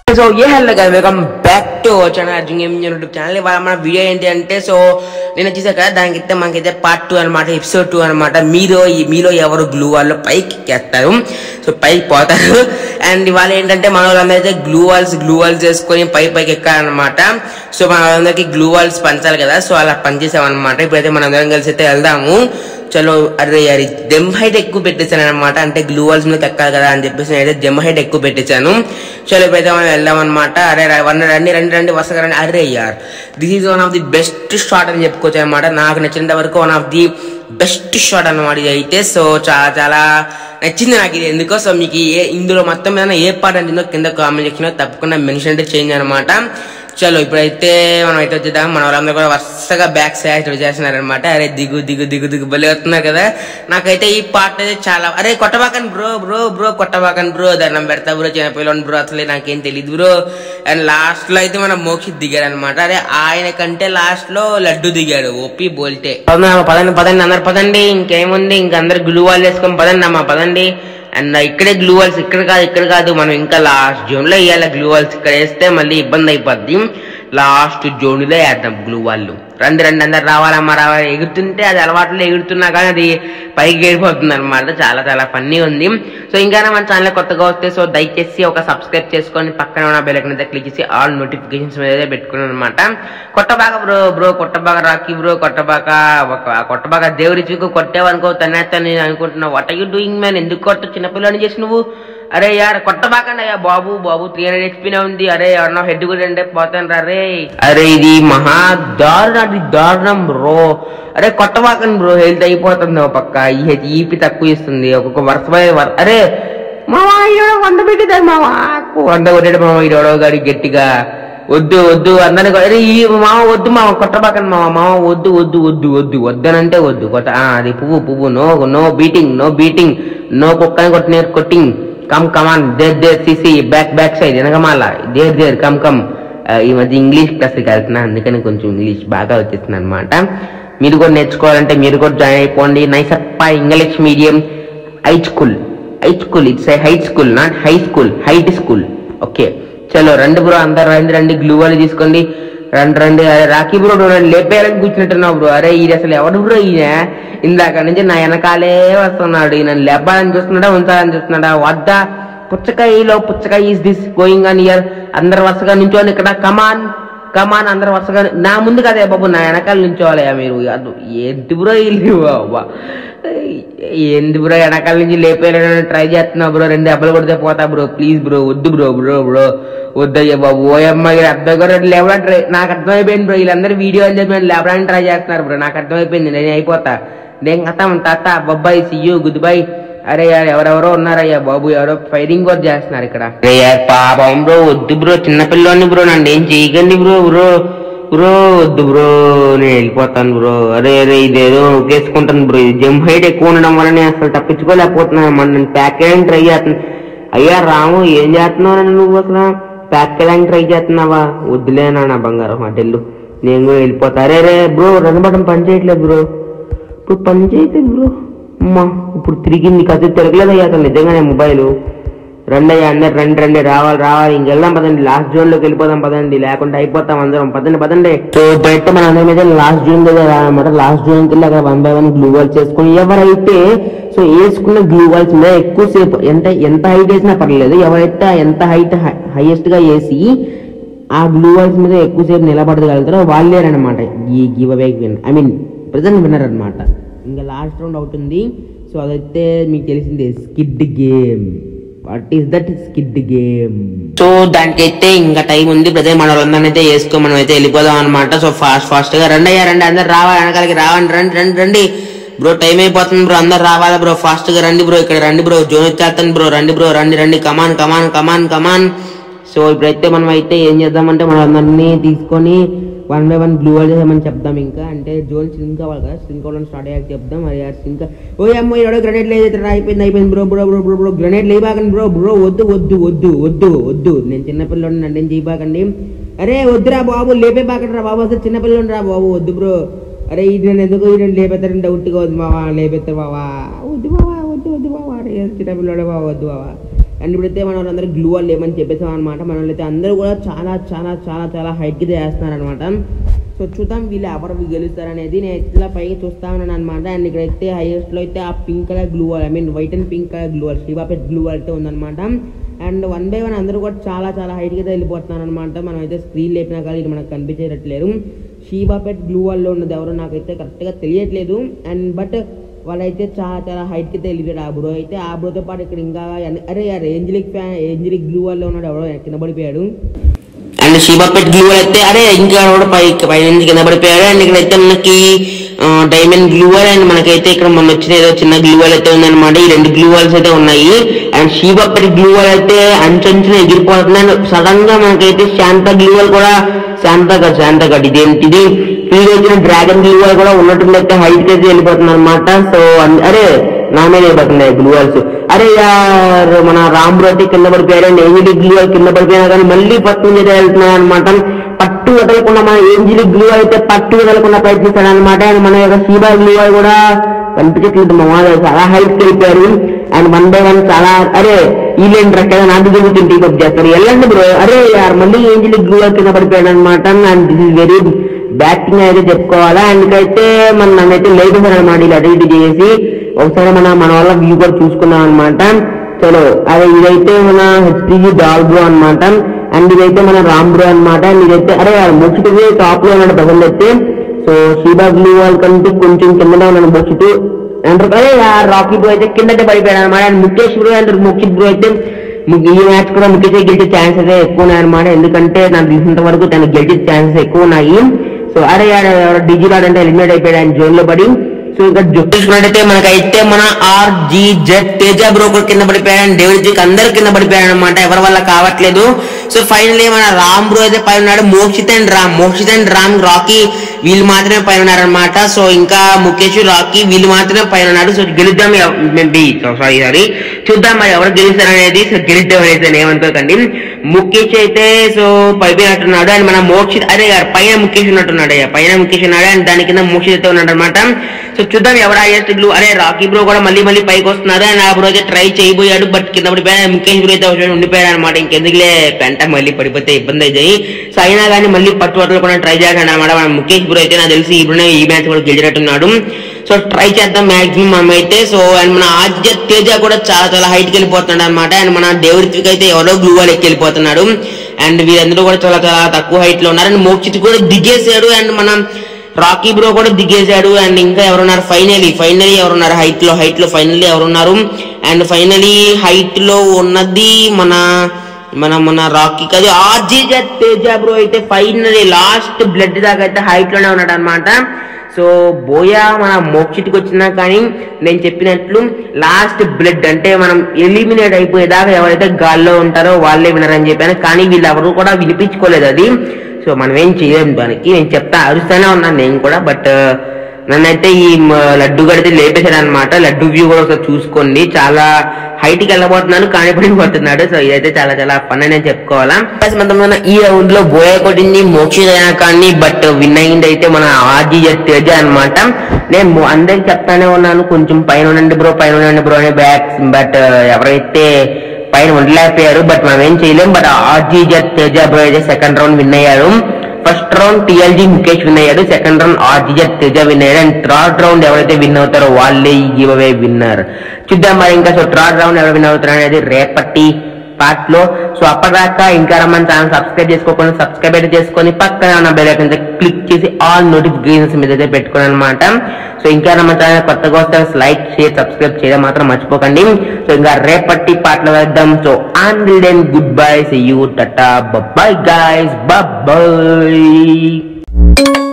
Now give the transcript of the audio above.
so ఏ హెల్ కదా welcome back to channel Arjun gaming YouTube channel ఇవాళ మన వీడియో ఏంటి అంటే సో నేను వచ్చేసా కదా దానికైతే మనకైతే పార్ట్ టూ అనమాట ఎపిసోడ్ టూ అనమాట మీరు మీలో ఎవరు గ్లూ వాళ్ళు పైకి ఎక్కేస్తారు సో పైకి పోతారు అండ్ ఇవాళ ఏంటంటే మన వాళ్ళందరైతే గ్లూ వాల్స్ గ్లూ వాల్స్ చేసుకొని పై పైకి ఎక్కాలన్నమాట సో మన వాళ్ళందరికీ గ్లూ వాల్స్ పంచాలి కదా సో అలా పనిచేసామన్నమాట ఇప్పుడైతే మనం అందరం కలిసి అయితే వెళ్దాము చలో అరే అరే దెమ్ హైట్ ఎక్కువ పెట్టేశాను అనమాట అంటే గ్లూ వాల్స్ మీద ఎక్కాలి కదా అని చెప్పేసి నేనైతే దెమ్ హైట్ ఎక్కువ పెట్టేశాను చలో ఇప్పుడైతే మనం వెళ్దాం అనమాట అరే రా- వన్ రండి రండి రండి వరుసగా రండి అరే యార్ this is one of the best shot అని చెప్పుకోవచ్చు అనమాట నాకు నచ్చినంత వరకు one of the best shot అనమాట ఇది అయితే సో చాలా చాలా నచ్చింది నాకు ఇది ఎందుకో సో మీకు ఏ ఇందులో మొత్తం మీద ఏ పాట అంటుందో కింద కామెంట్ సెక్షన్ తప్పకుండా మెన్షన్ అయితే చేంజ్ అనమాట చలో ఇప్పుడైతే మనం అయితే వచ్చేద్దాం మన వాళ్ళందరూ కూడా వరుసగా బ్యాక్ సైడ్ చేస్తున్నారు అనమాట అరే దిగు దిగు దిగు దిగు బలి వస్తున్నారు కదా నాకైతే ఈ పాట అయితే చాలా అరే కొట్టబాకన్ బ్రో బ్రో బ్రో కొట్టబాకన్ బ్రో దండం పెడతా బ్రో చిన్నపిల్లని బ్రో అసలే నాకేం తెలియదు బ్రో అండ్ లాస్ట్ లో అయితే మన మోక్షిత్ దిగాడు అనమాట అరే ఆయన కంటే లాస్ట్ లో లడ్డు దిగాడు ఓపి బోల్టే పదండి పదండి పదండి అందరు పదండి ఇంకేముంది ఇంక అందరు గ్లూ వాల్ చేసుకొని పదండి అమ్మా పదండి అండ్ ఇక్కడే గ్లూ వాల్స్ ఇక్కడ కాదు ఇక్కడ కాదు మనం ఇంకా లాస్ట్ జోన్ లో వేయాలి గ్లూ వాల్స్ ఇక్కడ వేస్తే మళ్ళీ ఇబ్బంది అయిపోద్ది లాస్ట్ జోన్ లో వేద్దాం గ్లూ వాళ్ళు రండి రండి అందరు రావాలమ్మా రావాలి ఎగురుతుంటే అది అలవాట్లో ఎగురుతున్నా కానీ అది పైకి ఎగిరిపోతుంది అనమాట చాలా చాలా ఫన్నీ ఉంది సో ఇంకా మన ఛానల్ కొత్తగా వస్తే సో దయచేసి ఒక సబ్స్క్రైబ్ చేసుకొని పక్కన ఉన్న బెల్ ఐకాన్ అయితే క్లిక్ చేసి ఆల్ నోటిఫికేషన్స్ మీద పెట్టుకున్నాను అనమాట కొట్టబాగా బ్రో బ్రో కొట్టబాగా రాకీ బ్రో కొట్టబాగా ఒక కొట్టబాగా దేవుడి చూకు కొట్టేవనుకో తనేస్తాను నేను అనుకుంటున్నా what are you doing man ఎందుకు కొట్ట చిన్నపిల్లని చేసి నువ్వు అరే యార్ కొట్టబాకండి అయ్యా బాబు బాబు త్రీ హండ్రెడ్ హెచ్పీనే ఉంది అరే ఎవరన్నా హెడ్ కూడా అంటే పోతాను రా రే అరే ఇది మహా దారుణం అది దారుణం బ్రో అరే కొట్టబాకండి బ్రో హెల్త్ అయిపోతుంది ఒక పక్క ఈ హెచ్ ఈపి తక్కువ ఇస్తుంది ఒక్కొక్క వరుస పై వర- అరే మావా ఈడో వంద పెట్టిదా మావా వంద కొట్టాడు మామ ఈడో గాడి గట్టిగా వద్దు వద్దు అందరిని కొ- అరే ఈ మామ వద్దు మామ కొట్టబాకండి మామ మామ వద్దు వద్దు వద్దు వద్దు వద్దనంటే వద్దు కొట్ట ఆ, అది పువ్వు పువ్వు no no beating no beating no కుక్కని కొట్టిన కొట్టింగ్ కమ్ కమాన్ దేర్ దేర్ సిసి బ్యాక్ బ్యాక్ సైడ్ వెనకమాల దేర్ దేర్ కమ్ కమ్ ఆ, ఈ మధ్య ఇంగ్లీష్ క్లాస్ వెళ్తున్నా అందుకని కొంచెం ఇంగ్లీష్ బాగా వచ్చేస్తుంది అనమాట మీరు కూడా నేర్చుకోవాలంటే మీరు కూడా జాయిన్ అయిపోండి నైస్ అప్ప English medium high school high school it's high school not high school height school okay చలో రండి బ్రో అందరు రండి రండి గ్లూ వాళ్ళు తీసుకోండి రండి రండి అరే రాఖీ బ్రో నువ్వు నన్ను లేపేయాలని కూర్చున్నట్టున్నావు బ్రో అరే ఇది అసలు ఎవడు బ్రో ఈయన ఇందాక నుంచి నా వెనకాలే వస్తున్నాడు ఈయన లేపాలని చూస్తున్నాడా ఉంచాలని చూస్తున్నాడా వద్దా పుచ్చకాయలో పుచ్చకాయ is this going on here అందరు వరుసగా నించోని ఇక్కడ కమాన్ కమాన్ అందరు వరుసగా నా ముందు కదే బాబు నా వెనకాల నించోవాలయ్యా మీరు అదు ఏంటి బ్రో ఇల్లు బాబా ఏంది బ్రో వెనకాల నుంచి లేపేయాలని ట్రై చేస్తున్నా బ్రో రెండు దెబ్బలు కొడితే పోతా బ్రో ప్లీజ్ బ్రో వద్దు బ్రో బ్రో బ్రో వద్దయ్యా బాబు ఓయమ్మ వీళ్ళు అర్థం కూడా లేవడానికి ట్రై నాకు అర్థమైపోయింది బ్రో వీళ్ళందరూ వీడియో అని చెప్పి నన్ను లేపడానికి ట్రై చేస్తున్నారు బ్రో నాకు అర్థమైపోయింది నేను అయిపోతా నేను కథం తాత బొబ్బాయి సియ్యు గుడ్ బై అరే యార్ ఎవరెవరో ఉన్నారయ్యా బాబు ఎవరో ఫైరింగ్ కూడా చేస్తున్నారు ఇక్కడ అరే యార్ పాపం బ్రో వద్దు బ్రో చిన్నపిల్లోని బ్రో నన్ను ఏం చేయకండి బ్రో బ్రో బ్రో వద్దు బ్రో నేను వెళ్ళిపోతాను బ్రో అరే అరే ఇదేదో ఒకేసుకుంటాను బ్రో ఇది జంప్ హైట్ ఎక్కువ ఉండడం వల్ల నేను అసలు తప్పించుకోలేకపోతున్నాను మన నేను ప్యాక్ చేయడానికి ట్రై చేస్తున్నాను అయ్యా రాము ఏం చేస్తున్నావు నువ్వు అసలు ప్యాక్ చేయడానికి ట్రై చేస్తున్నావా వద్దులేనా నా బంగారం అటెల్లు నేను కూడా వెళ్ళిపోతా అరే రే బ్రో రనబటం పని చేయట్లేదు బ్రో ఇప్పుడు పని చేయట్లేదు బ్రో అమ్మా ఇప్పుడు తిరిగింది కథ తిరగలేదయ్యా అసలు నిజంగానే మొబైల్ రండి అయ్యా అందరు రండి రండి రావాలి రావాలి ఇంకెళ్దాం పదండి లాస్ట్ జోన్ లోకి వెళ్ళిపోదాం పదండి లేకుంటే అయిపోతాం అందరం పదండి పదండి సో బయట మన అందరి మీద లాస్ట్ జోన్ దగ్గర రానమాట లాస్ట్ జోన్ కి వెళ్ళి అక్కడ one by one gloo walls చేసుకుని ఎవరైతే సో వేసుకున్న గ్లూ వాల్స్ మీద ఎక్కువసేపు ఎంత ఎంత హైట్ వేసినా పర్లేదు ఎవరైతే ఎంత హైట్ హైయెస్ట్ గా వేసి ఆ గ్లూ వాల్స్ మీద ఎక్కువసేపు నిలబడగలుగుతారో వాళ్ళేరనమాట ఈ giveaway I mean present winner అనమాట ఇంకా లాస్ట్ రౌండ్ అవుతుంది సో అదైతే మీకు తెలిసిందే squid game what is that squid game so దానికైతే ఇంకా టైం ఉంది ప్రజెంట్ మన వాళ్ళందరినీ అయితే వేసుకో మనం అయితే వెళ్ళిపోదాం అనమాట సో ఫాస్ట్ ఫాస్ట్ గా రండి అయ్యా రండి అందరు రావాలి వెనకాలకి రావండి రండి రండి రండి బ్రో టైం అయిపోతుంది బ్రో అందరు రావాలా బ్రో ఫాస్ట్ గా రండి బ్రో ఇక్కడ రండి బ్రో జోన్ వచ్చేస్తాను బ్రో రండి బ్రో రండి రండి కమాన్ కమాన్ కమాన్ కమాన్ సో ఇప్పుడైతే మనం అయితే ఏం చేద్దామంటే మన అందరినీ తీసుకొని one by one gloo wall చేసామని చెప్దాం ఇంకా అంటే జోన్ సింక్ అవ్వాలి కదా సింక్ అవ్వడం స్టార్ట్ అయ్యాక చెప్దాం మరి ఆ సింక్ ఓ అమ్మో ఎవడో గ్రనేట్ లేదు అయిపోయింది అయిపోయింది bro bro bro bro bro grenade లేబాకండి బ్రో బ్రో వద్దు వద్దు వద్దు వద్దు వద్దు నేను చిన్నపిల్లడు నన్ను ఏం చేయబాకండి అరే వద్దురా బాబు లేపే బాకండి రా బాబు అసలు చిన్నపిల్లడు రా బాబు వద్దు బ్రో అరే ఇది నన్ను ఎందుకు ఇది లేపేస్తారని డౌట్గా వద్దు మావా లేపేస్తారు బావా వద్దు బావా వద్దు వద్దు బావా అరే చిన్నపిల్లడే బావా వద్దు బావా అండ్ ఇప్పుడైతే మన వాళ్ళందరూ గ్లూ వాళ్ళు లేమని చెప్పేసాం అనమాట మన వాళ్ళైతే అందరూ కూడా చాలా చాలా చాలా చాలా హైట్కి చేస్తున్నారు అనమాట సో చూద్దాం వీళ్ళు ఎవరు గెలుస్తారు అనేది నేను ఇట్లా పైకి చూస్తా ఉన్నాను అనమాట అండ్ ఇక్కడైతే highest లో అయితే ఆ pink colour gloo wall I mean white and pink colour gloo wall శివాపేట్ గ్లూ వాల్ అయితే ఉందన్నమాట అండ్ వన్ బై వన్ అందరూ కూడా చాలా చాలా హైట్కి అయితే వెళ్ళిపోతున్నారు అనమాట మనం అయితే స్క్రీన్ లేపినా కానీ ఇది మనకు కనిపించేటట్లేరు షీబాపేట్ గ్లూ వాల్లో ఉన్నది ఎవరో నాకైతే కరెక్ట్గా తెలియట్లేదు అండ్ బట్ వాళ్ళైతే చాలా చాలా హైట్కి అయితే వెళ్ళిపోయాడు ఆ బ్రో అయితే ఆ బ్రోతో పాటు ఇక్కడ ఇంకా అన్ని- అరే యార్ ఏంజలిక్ ఫ్యాన్ ఏంజలిక్ గ్లూ వాల్లో ఉన్నాడు ఎవరో కింద పడిపోయాడు అండ్ షీబాపేట్ గ్లూ అయితే అరే ఇంకా కూడా పై పై నుంచి కింద పడిపోయాడు అండ్ ఇక్కడైతే మనకి డైమండ్ గ్లూ వాల్ అండ్ మనకైతే ఇక్కడ మొన్న వచ్చిన ఏదో చిన్న గ్లూ వాల్ అయితే ఉందన్నమాట ఈ రెండు గ్లూ వాల్స్ అయితే ఉన్నాయి అండ్ షీబాపేట్ గ్లూ వాల్ అయితే అంచంచున ఎగిరిపోతుంది అండ్ సడన్ గా మనకైతే శాంత గ్లూ వాల్ కూడా శాంత గడ్ శాంత గడ్ ఇదేంటిది ఫీల్ వచ్చిన డ్రాగన్ గ్లూ వాల్ కూడా ఉన్నట్టు అయితే హైట్ అయితే వెళ్ళిపోతుంది అనమాట సో అరే నా మీద అయిపోతున్నాయి గ్లూ వాల్స్ అరే యార్ మన రామ్ అయితే కింద పడిపోయాడు అండ్ ఏంజిలి గ్లూ వాల్ కింద పడిపోయినా కానీ మళ్ళీ పట్టు మీద వెళ్తున్నాయి అనమాట పట్టు వదలకుండా మన ఏంజిలి గ్లూ అయితే పట్టు వదలకుండా ప్రయత్నిస్తాడు అనమాట అండ్ మన యొక్క సీబా గ్లూ వాల్ కూడా కనిపించట్లేదు మా వాళ్ళు చాలా హైట్ వెళ్ళిపోయారు అండ్ వన్ బై వన్ చాలా అరే వీళ్ళేంటి రకాల నాకు దిగుతుంది టీప్ చేస్తారు వెళ్ళండి బ్రో అరే యార్ మళ్ళీ ఏంజిలి గ్లూ వాల్ కింద పడిపోయాడు అనమాట and this is very batting అయితే చెప్పుకోవాలా అండ్ అయితే మన నన్నైతే లేపేశారు అనమాట ఇలా అటు ఇటు చేసి ఒకసారి మన మన వాళ్ళ వ్యూ కూడా చూసుకున్నాం అనమాట చలో అదే ఇదైతే మన హెచ్పిజి డాల్ బ్రో అనమాట అండ్ ఇదైతే మన రామ్ బ్రో అనమాట అండ్ ఇదైతే అరే ముచ్చిటి టాప్ లో ఉన్నాడు ప్రజెంట్ అయితే సో షీబా బ్లూ వాల్ కంటే కొంచెం కిందనే ఉన్నాడు ముచ్చిటు అండ్ అరే రాకీ బ్రో అయితే కిందటే పడిపోయాడు అనమాట and Mukesh bro and Mukhit bro అయితే ము- ఈ మ్యాచ్ కూడా ముఖేష్ గెలిచే ఛాన్సెస్ అయితే ఎక్కువ ఉన్నాయి అనమాట ఎందుకంటే నాకు తెలిసినంత వరకు తనకు గెలిచే ఛాన్సెస్ ఎక్కువ ఉన్నాయి సో అరే డిజిల్ అంటే ఎలిమినేట్ అయిపోయాడు ఆయన జోన్ లో పడి సో ఇంకా చూసుకున్నట్టయితే మనకైతే మన ఆర్ జీ జెడ్ తేజ బ్రోకర్ కింద పడిపోయాడు అండ్ డేవిడ్ జీకి అందరు కింద పడిపోయాడు అనమాట ఎవరి వల్ల కావట్లేదు సో ఫైనల్లీ మన రామ్ బ్రో అయితే పై ఉన్నాడు Mokshith and Ram Mokshith and Ram Rocky వీళ్ళు మాత్రమే పైన ఉన్నారనమాట సో ఇంకా ముఖేష్ రాకీ వీళ్ళు మాత్రమే పైన ఉన్నారు సో గెలుద్దాం మేబీ సారీ సారీ చూద్దాం మరి ఎవరు గెలుస్తారు అనేది సో గెలుద్దాం అనేది నేను ఏమనుకోకండి ముఖేష్ అయితే సో పైపోయినట్టున్నాడు అండ్ మన మోక్షిత్ అరే గారు పైన ముఖేష్ ఉన్నట్టున్నాడు అయ్యా పైన ముఖేష్ ఉన్నాడు అండ్ దాని కింద మోక్షిత్ అయితే ఉన్నాడు అనమాట సో చూద్దాం ఎవరు హైయెస్ట్ గ్లూ అరే రాకీ బ్రో కూడా మళ్ళీ మళ్ళీ పైకి వస్తున్నారు అండ్ ఆ బ్రో అయితే ట్రై చేయబోయాడు బట్ కింద పడిపోయాడు ముఖేష్ బ్రో అయితే ఒకసారి ఉండిపోయాడు అనమాట ఇంకెందుకులే పెంట మళ్ళీ పడిపోతే ఇబ్బంది అవుతాయి సో అయినా కానీ మళ్ళీ పట్టు వదలు కూడా ట్రై చేస్తాడు అనమాట మన ముఖేష్ బ్రో అయితే నాకు తెలిసి ఇప్పుడు ఈ మ్యాచ్ కూడా గెలిచినట్టున్నాడు సో ట్రై చేద్దాం మాక్సిమం మనం అయితే సో అండ్ మన ఆదిత్య తేజ కూడా చాలా చాలా హైట్కి వెళ్ళిపోతున్నాడు అనమాట అండ్ మన దేవరిత్విక్ అయితే ఎవరో గ్లూ వాళ్ళు ఎక్కి వెళ్ళిపోతున్నాడు అండ్ వీరందరూ కూడా చాలా చాలా తక్కువ హైట్ లో ఉన్నారు అండ్ మోక్షిత్ కూడా దిగేశాడు అండ్ మనం రాకీ బ్రో కూడా దిగేశాడు అండ్ ఇంకా ఎవరున్నారు ఫైనలీ ఫైనలీ ఎవరున్నారు హైట్ లో హైట్ లో ఫైనలీ ఎవరున్నారు అండ్ ఫైనలీ హైట్ లో ఉన్నది మన మన మన రాకీ కాదు ఆర్జీ తేజ బ్రో అయితే ఫైనలీ లాస్ట్ బ్లడ్ దాకా అయితే హైట్ లోనే ఉన్నాడు అనమాట సో బోయా మన మోక్షిట్కి వచ్చినా కానీ నేను చెప్పినట్లు లాస్ట్ బ్లడ్ అంటే మనం ఎలిమినేట్ అయిపోయేదాకా ఎవరైతే గాల్లో ఉంటారో వాళ్ళే వినరని చెప్పాను కానీ వీళ్ళు ఎవరు కూడా వినిపించుకోలేదు అది సో మనం ఏం చేయలేము దానికి నేను చెప్తా అరుస్తూనే ఉన్నాను నేను కూడా బట్ నన్నైతే ఈ మ- లడ్డు గడితే లేపేశాడు అనమాట లడ్డు వ్యూ కూడా ఒకసారి చూసుకోండి చాలా హైట్ కి వెళ్ళబోతున్నాను కానీ పడిపోతున్నాడు సో ఇదైతే చాలా చాలా ఫన్ అని చెప్పుకోవాలా ప్లస్ మన ఈ రౌండ్ లో బోయ కొట్టింది మోక్షిత కానీ బట్ విన్ అయింది అయితే మన ఆర్జీ తేజ అనమాట నేను మొ- అందరికి చెప్తానే ఉన్నాను కొంచెం పైన ఉండండి బ్రో పైన ఉండండి బ్రో అనే బ్యాక్స్ బట్ ఎవరైతే పైన ఉండలేకపోయారు బట్ మనం ఏం చేయలేం బట్ ఆర్జీ తేజ బ్రో అయితే సెకండ్ రౌండ్ విన్ అయ్యారు first round TLG Mukesh win అయ్యాడు second round RG Teja win అయ్యాడు అండ్ థర్డ్ రౌండ్ ఎవరైతే విన్ అవుతారో వాళ్ళే ఈ గివ్ అవే విన్నర్ చూద్దాం మరి ఇంకా సో థర్డ్ రౌండ్ ఎవరు విన్ అవుతారు అనేది రేపటి పార్ట్ లో సో అప్పటిదాకా ఇంకా రమ్మని ఛానల్ సబ్స్క్రైబ్ చేసుకోకుండా సబ్స్క్రైబ్ అయితే చేసుకొని పక్కన ఉన్న బెల్ ఐకాన్ క్లిక్ చేసి ఆల్ నోటిఫికేషన్స్ మీద అయితే పెట్టుకోండి అనమాట సో ఇంకా మన ఛానల్ కొత్తగా వస్తే లైక్ షేర్ సబ్స్క్రైబ్ చేయడం మాత్రం మర్చిపోకండి సో ఇంకా రేపటి పార్ట్ లో వేద్దాం so and then goodbye see you tata bye guys by